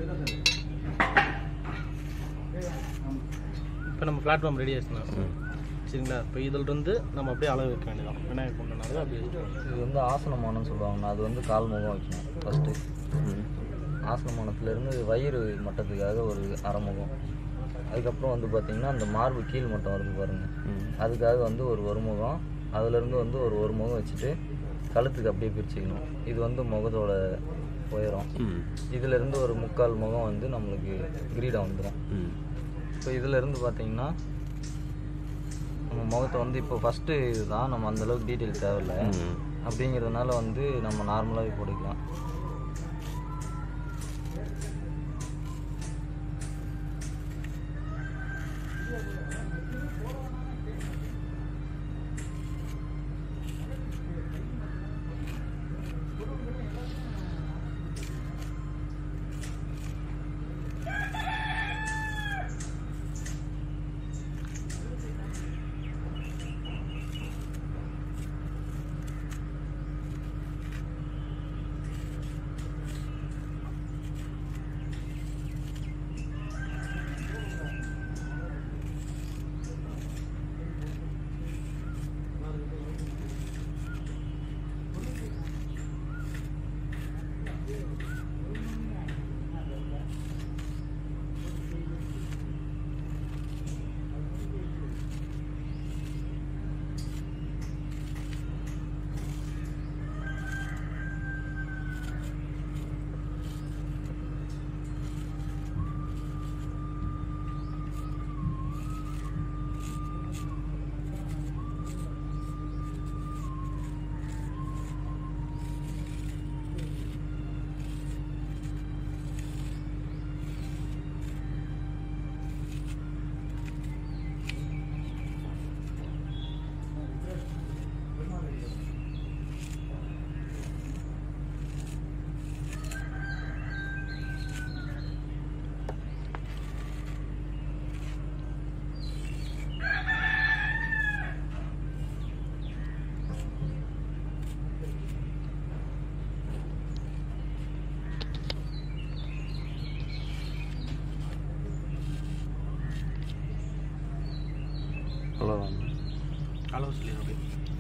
இப்போ நம்ம platform ready ஆச்சுண்ணா ம் சரிங்களா இப்போ இதில் இருந்து நம்ம அப்படியே அளவு வைக்க வேண்டியதான் விநாயகர் கொண்டனால அப்படியே வச்சுக்கலாம். இது வந்து ஆசனமானம்னு சொல்லுவாங்கண்ணா அது வந்து கால் முகம் வைக்கணும் ஃபஸ்ட்டு ம் ஆசனமானத்துலேருந்து வயிறு மட்டத்துக்காக ஒரு அரைமுகம் அதுக்கப்புறம் வந்து பார்த்திங்கன்னா அந்த மார்பு கீழ் மட்டம் வருது பாருங்கள் ம் அதுக்காக வந்து ஒரு ஒரு முகம் அதுலேருந்து வந்து ஒரு ஒரு முகம் வச்சுட்டு கழுத்துக்கு அப்படியே பிரிச்சுக்கணும் இது வந்து முகத்தோட உயரம் ம் இதிலேருந்து ஒரு முக்கால் முகம் வந்து நம்மளுக்கு கிரீடம் வந்துடும் ம் இப்போ இதிலேருந்து பார்த்தீங்கன்னா நம்ம முகத்தை வந்து இப்போ ஃபஸ்ட்டு இதுதான் நம்ம அந்தளவுக்கு டீட்டெயில் தேவையில்லை ம் அப்படிங்கிறதுனால வந்து நம்ம நார்மலாகவே போட்டுக்கலாம் அவ்வளோதான் அளவு சொல்லி அப்படியே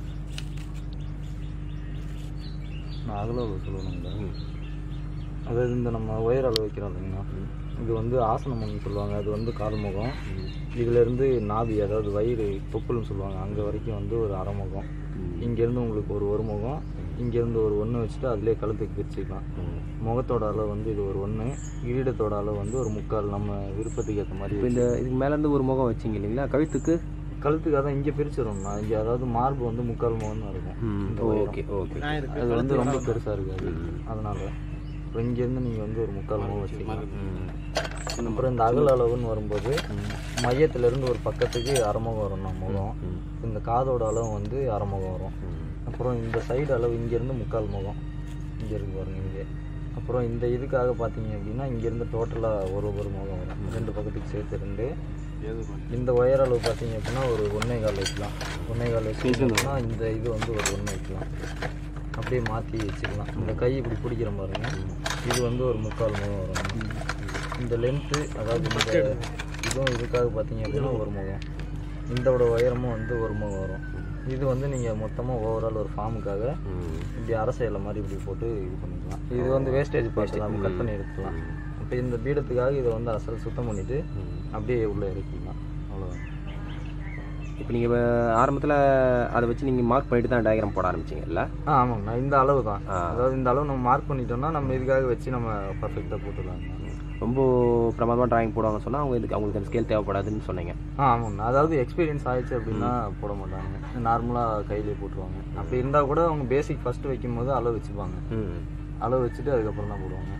நான் அகல அளவு சொல்லணுங்களா அதாவது இந்த நம்ம உயர அளவு வைக்கிறோம் இல்லைங்களா இது வந்து ஆசனம்னு சொல்லுவாங்க அது வந்து கால் முகம் இதுலேருந்து நாபி அதாவது வயிறு தொப்புள்னு சொல்லுவாங்க அங்கே வரைக்கும் வந்து ஒரு அரை முகம் இங்கேருந்து உங்களுக்கு ஒரு ஒரு முகம் இங்கேருந்து ஒரு ஒன்று வச்சுட்டு அதிலே கழுத்துக்கு பிரிச்சுக்கலாம் முகத்தோட அளவு வந்து இது ஒரு ஒன்று கிரீடத்தோட அளவு வந்து ஒரு முக்கால் நம்ம விருப்பத்துக்கு ஏற்ற மாதிரி இப்போ இந்த இதுக்கு மேலேருந்து ஒரு முகம் வச்சிங்க இல்லைங்களா கழுத்துக்கு கழுத்துக்கு அதான் இங்கே பிரிச்சிடணும்னா இங்கே அதாவது மார்பு வந்து முக்கால் முகம் தான் இருக்கும் இந்த உயரம். ஓகே ஓகே நான் இருக்கு அது வந்து ரொம்ப பெருசாக இருக்காது அதனால இப்போ இங்கேருந்து நீங்கள் வந்து ஒரு முக்கால் முகம் வச்சுக்கலாம் அப்புறம் இந்த அகல அளவுன்னு வரும்போது மையத்திலேருந்து ஒரு பக்கத்துக்கு அரைமுகம் வரும் நம்ம முகம் இந்த காதோட அளவு வந்து அரைமுகம் வரும் அப்புறம் இந்த சைடு அளவு இங்கேருந்து முக்கால் முகம் இங்கே இருக்கு பாருங்க இங்கே அப்புறம் இந்த இதுக்காக பார்த்தீங்க அப்படின்னா இங்கேருந்து டோட்டலாக ஒரு ஒரு முகம் வரும் ரெண்டு பக்கத்துக்கு சேர்த்து ரெண்டு இந்த ஒயர் அளவு பார்த்தீங்க அப்படின்னா ஒரு ஒன்றே கால் வைக்கலாம் ஒன்றே கால் வச்சுன்னா இந்த இது வந்து ஒரு ஒன்று வைக்கலாம் அப்படியே மாற்றி வச்சுக்கலாம் இந்த கை இப்படி பிடிக்கிற பாருங்க இது வந்து ஒரு முக்கால் முகம் வரும் இந்த லென்த்து அதாவது இந்த இதுவும் இதுக்காக பார்த்தீங்க அப்படின்னா ஒரு முகம் இந்தோட உயரமும் வந்து ஒரு முகம் வரும் இது வந்து நீங்கள் மொத்தமாக ஓவரால் ஒரு ஃபார்முக்காக இப்படி அரச இலை மாதிரி இப்படி போட்டு இது பண்ணிக்கலாம் இது வந்து வேஸ்டேஜ் பார்த்து நம்ம கட் பண்ணி எடுத்துக்கலாம் இப்போ இந்த பீடத்துக்காக இதை வந்து அசல் சுத்தம் பண்ணிவிட்டு அப்படியே உள்ளே இறக்கிக்கலாம் அவ்வளோதான் இப்போ நீங்கள் ஆரம்பத்தில் அதை வச்சு நீங்கள் மார்க் பண்ணிட்டு தான் டயக்ராம் போட ஆரம்பிச்சிங்கல்ல ஆ ஆமாங்கண்ணா இந்த அளவு தான் ஆ. அதாவது இந்த அளவு நம்ம மார்க் பண்ணிட்டோம்னா நம்ம இதுக்காக வச்சு நம்ம பர்ஃபெக்டாக போட்டுடலாம் ரொம்ப பிரமாதமாக டிராயிங் போடுவாங்க சொன்னால் அவங்க இதுக்கு அவங்களுக்கு அந்த ஸ்கேல் தேவைப்படாதுன்னு சொன்னீங்க ஆ ஆமாங்கண்ணா அதாவது எக்ஸ்பீரியன்ஸ் ஆயிடுச்சு அப்படின்னா போட மாட்டாங்க நார்மலாக கையிலே போட்டுருவாங்க அப்படி இருந்தால் கூட அவங்க பேசிக் ஃபஸ்ட்டு வைக்கும்போது அளவு வச்சுப்பாங்க ம் அளவு வச்சுட்டு அதுக்கப்புறம் தான் போடுவாங்க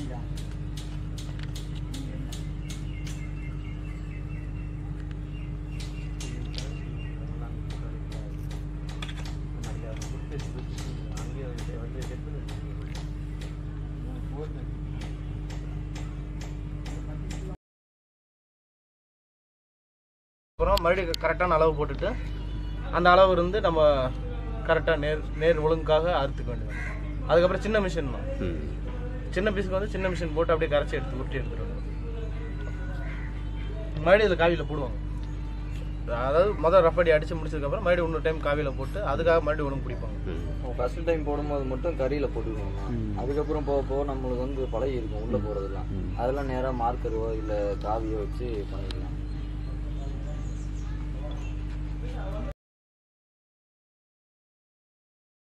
அப்புறம் மறுபடியும் கரெக்டான அளவு போட்டுட்டு அந்த அளவு இருந்து நம்ம கரெக்டாக நேர் நேர் ஒழுங்குக்காக அறுத்துக்க வேண்டியது அதுக்கப்புறம் சின்ன மிஷின் தான் ம் சின்ன பீஸுக்கு வந்து சின்ன மிஷின் போட்டு அப்படியே கரைச்சி எடுத்து உருட்டி எடுத்துட்டு வரணும் மறுபடியும் இதில் காவியில் போடுவாங்க அதாவது முதல் ரஃபடி அடிச்சு முடிச்சதுக்கப்புறம் மறுபடியும் இன்னொரு டைம் காவியில் போட்டு அதுக்காக மறுபடியும் ஒன்று பிடிப்பாங்க ம் ஃபர்ஸ்ட் டைம் போடும்போது மட்டும் கறியில் போட்டுக்கணும் அதுக்கப்புறம் போக போக நம்மளுக்கு வந்து பழகி இருக்கும் உள்ளே போகிறதுலாம் அதெல்லாம் நேராக மார்க்கரோ இல்லை காவியோ வச்சு பண்ணிக்கலாம்